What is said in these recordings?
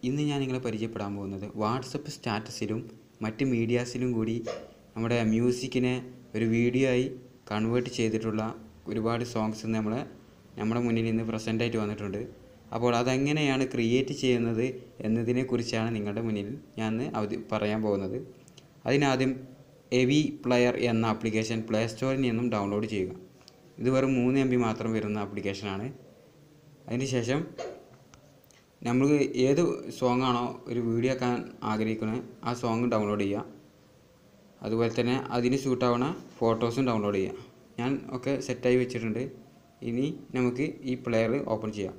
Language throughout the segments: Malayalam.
ഇന്ന് ഞാൻ നിങ്ങളെ പരിചയപ്പെടാൻ പോകുന്നത് വാട്സപ്പ് സ്റ്റാറ്റസിലും മറ്റ് മീഡിയാസിലും കൂടി നമ്മുടെ മ്യൂസിക്കിനെ ഒരു വീഡിയോ ആയി കൺവേർട്ട് ചെയ്തിട്ടുള്ള ഒരുപാട് സോങ്സ് നമ്മളെ നമ്മുടെ മുന്നിൽ ഇന്ന് പ്രസൻ്റ് ആയിട്ട് വന്നിട്ടുണ്ട് അപ്പോൾ അതെങ്ങനെയാണ് ക്രിയേറ്റ് ചെയ്യുന്നത് എന്നതിനെക്കുറിച്ചാണ് നിങ്ങളുടെ മുന്നിൽ ഞാൻ ഇന്ന് അവധി പറയാൻ പോകുന്നത് അതിനാദ്യം എവി പ്ലെയർ എന്ന ആപ്ലിക്കേഷൻ പ്ലേ സ്റ്റോറിൽ നിന്നും ഡൗൺലോഡ് ചെയ്യുക ഇത് വെറും മൂന്ന് എം ബി മാത്രം വരുന്ന ആപ്ലിക്കേഷനാണ് അതിനുശേഷം നമ്മൾ ഏത് സോങ് ആണോ ഒരു വീഡിയോ ആക്കാൻ ആഗ്രഹിക്കുന്നത് ആ സോങ് ഡൗൺലോഡ് ചെയ്യുക അതുപോലെ തന്നെ അതിന് സ്യൂട്ടാവുന്ന ഫോട്ടോസും ഡൗൺലോഡ് ചെയ്യുക ഞാൻ ഒക്കെ സെറ്റായി വെച്ചിട്ടുണ്ട് ഇനി നമുക്ക് ഈ പ്ലെയർ ഓപ്പൺ ചെയ്യാം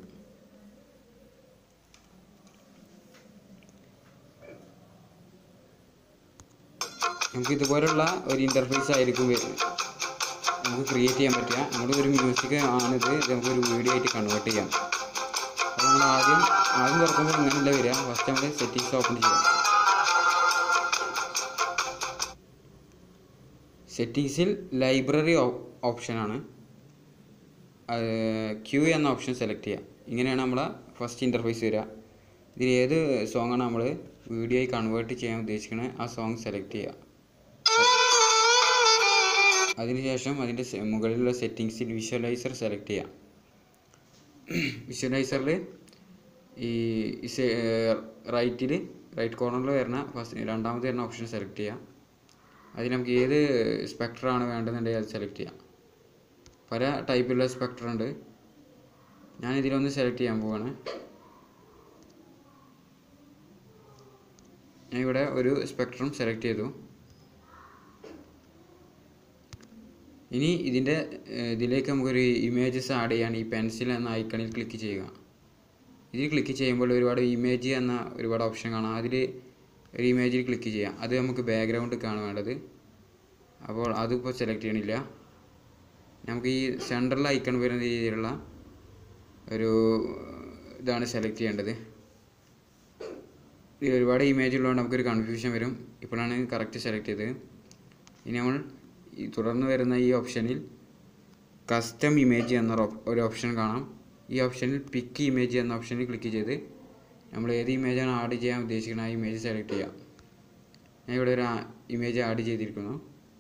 നമുക്ക് ഇതുപോലുള്ള ഒരു ഇൻ്റർഫേസ് ആയിരിക്കും വരുന്നത് നമുക്ക് ക്രിയേറ്റ് ചെയ്യാൻ പറ്റുക നമ്മുടെ ഒരു മ്യൂസിക് ആണിത് ഇത് നമുക്കൊരു വീഡിയോ ആയിട്ട് കൺവേർട്ട് ചെയ്യാം അപ്പോൾ നമ്മൾ ആദ്യം ആദ്യം തുറക്കുമ്പോൾ ഇങ്ങനെയല്ല വരിക ഫസ്റ്റ് നമ്മൾ സെറ്റിങ്സ് ഓപ്പൺ ചെയ്യാം സെറ്റിങ്സിൽ ലൈബ്രറി ഓപ്ഷനാണ് ക്യൂ എന്ന ഓപ്ഷൻ സെലക്ട് ചെയ്യുക ഇങ്ങനെയാണ് നമ്മളെ ഫസ്റ്റ് ഇൻ്റർഫേസ് വരിക ഇതിൽ ഏത് സോങ്ങാണ് നമ്മൾ വീഡിയോ ആയി കൺവേർട്ട് ചെയ്യാൻ ഉദ്ദേശിക്കുന്നത് ആ സോങ് സെലക്ട് ചെയ്യുക അതിനുശേഷം അതിൻ്റെ മുകളിലുള്ള സെറ്റിങ്സിൽ വിഷ്വലൈസർ സെലക്ട് ചെയ്യാം വിഷ്വലൈസറിൽ ഈ റൈറ്റിൽ റൈറ്റ് കോർണറിൽ വരുന്ന ഫസ്റ്റ് രണ്ടാമത് വരുന്ന ഓപ്ഷൻ സെലക്ട് ചെയ്യാം അതിൽ നമുക്ക് ഏത് സ്പെക്ട്രാണ് വേണ്ടതെന്നുണ്ടെങ്കിൽ അത് സെലക്ട് ചെയ്യാം പല ടൈപ്പിലുള്ള സ്പെക്ട്രം ഉണ്ട് ഞാൻ ഇതിലൊന്ന് സെലക്ട് ചെയ്യാൻ പോവാണ് ഞാൻ ഇവിടെ ഒരു സ്പെക്ട്രം സെലക്ട് ചെയ്തു ഇനി ഇതിൻ്റെ ഇതിലേക്ക് നമുക്കൊരു ഇമേജസ് ആഡ് ചെയ്യാൻ ഈ പെൻസിൽ എന്ന ഐക്കണിൽ ക്ലിക്ക് ചെയ്യുക ഇതിൽ ക്ലിക്ക് ചെയ്യുമ്പോൾ ഒരുപാട് ഇമേജ് എന്ന ഒരുപാട് ഓപ്ഷൻ കാണാം അതിൽ ഒരു ഇമേജിൽ ക്ലിക്ക് ചെയ്യാം അത് നമുക്ക് ബാക്ക്ഗ്രൗണ്ട് കാണാൻ വേണ്ടത് അപ്പോൾ അതിപ്പോൾ സെലക്ട് ചെയ്യണില്ല നമുക്ക് ഈ സെൻട്രൽ ഐക്കൺ വരുന്ന രീതിയിലുള്ള ഒരു ഇതാണ് സെലക്ട് ചെയ്യേണ്ടത് ഈ ഒരുപാട് ഇമേജ് ഉള്ളതുകൊണ്ട് നമുക്കൊരു കൺഫ്യൂഷൻ വരും ഇപ്പോഴാണ് കറക്റ്റ് സെലക്ട് ചെയ്തത് ഇനി നമ്മൾ ഈ തുടർന്ന് വരുന്ന ഈ ഓപ്ഷനിൽ കസ്റ്റം ഇമേജ് എന്ന ഒരു ഓപ്ഷൻ കാണാം ഈ ഓപ്ഷനിൽ പിക്ക് ഇമേജ് എന്ന ഓപ്ഷനിൽ ക്ലിക്ക് ചെയ്ത് നമ്മൾ ഏത് ഇമേജാണ് ആഡ് ചെയ്യാൻ ഉദ്ദേശിക്കുന്നത് ആ ഇമേജ് സെലക്ട് ചെയ്യാം ഞാൻ ഇവിടെ ഒരു ഇമേജ് ആഡ് ചെയ്തിരിക്കുന്നു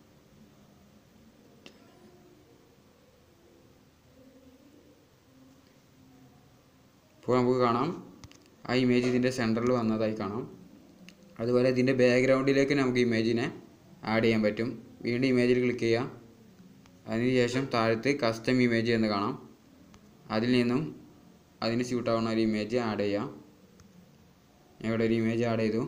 ഇപ്പോൾ നമുക്ക് കാണാം ആ ഇമേജ് ഇതിൻ്റെ സെൻറ്ററിൽ വന്നതായി കാണാം അതുപോലെ ഇതിൻ്റെ ബാക്ക്ഗ്രൗണ്ടിലേക്ക് നമുക്ക് ഇമേജിനെ ആഡ് ചെയ്യാൻ പറ്റും വീണ്ടും ഇമേജിൽ ക്ലിക്ക് ചെയ്യാം അതിനുശേഷം താഴത്ത് കസ്റ്റം ഇമേജ് എന്ന് കാണാം അതിൽ നിന്നും അതിന് സ്യൂട്ടാവുന്ന ഒരു ഇമേജ് ആഡ് ചെയ്യാം ഞാൻ ഇവിടെ ഒരു ഇമേജ് ആഡ് ചെയ്തു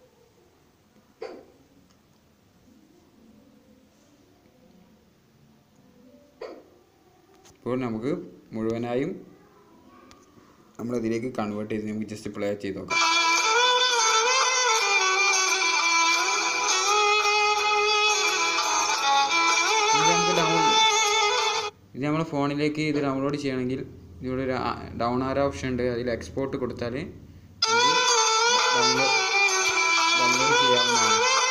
ഇപ്പോൾ നമുക്ക് മുഴുവനായും നമ്മളതിലേക്ക് കൺവേർട്ട് ചെയ്ത് നമുക്ക് ജസ്റ്റ് പ്ലേ ചെയ്ത് നോക്കാം ഇത് നമുക്ക് ഡൗൺ ഇത് നമ്മളെ ഫോണിലേക്ക് ഇത് ഡൗൺലോഡ് ചെയ്യണമെങ്കിൽ ഇവിടെ ഒരു ഡൗൺ ആര ഓപ്ഷൻ ഉണ്ട് അതിൽ എക്സ്പോർട്ട് കൊടുത്താൽ ഡൗൺലോഡ് ഡൗൺലോഡ് ചെയ്യാവുന്നതാണ്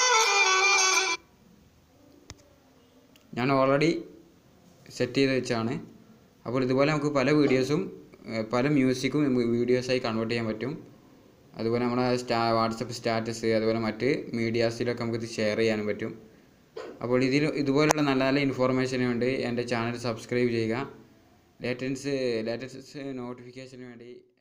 ഞാൻ ഓൾറെഡി സെറ്റ് ചെയ്ത് വെച്ചാണ് അപ്പോൾ ഇതുപോലെ നമുക്ക് പല വീഡിയോസും പല മ്യൂസിക്കും നമുക്ക് വീഡിയോസായി കൺവേർട്ട് ചെയ്യാൻ പറ്റും അതുപോലെ നമ്മുടെ സ്റ്റാ വാട്സപ്പ് സ്റ്റാറ്റസ് അതുപോലെ മറ്റ് മീഡിയാസിലൊക്കെ നമുക്ക് ഇത് ഷെയർ ചെയ്യാനും പറ്റും അപ്പോൾ ഇതിൽ ഇതുപോലുള്ള നല്ല നല്ല ഇൻഫോർമേഷന് വേണ്ടി എൻ്റെ ചാനൽ സബ്സ്ക്രൈബ് ചെയ്യുക ലേറ്റൻസ് ലേറ്റസ്റ്റ് നോട്ടിഫിക്കേഷന് വേണ്ടി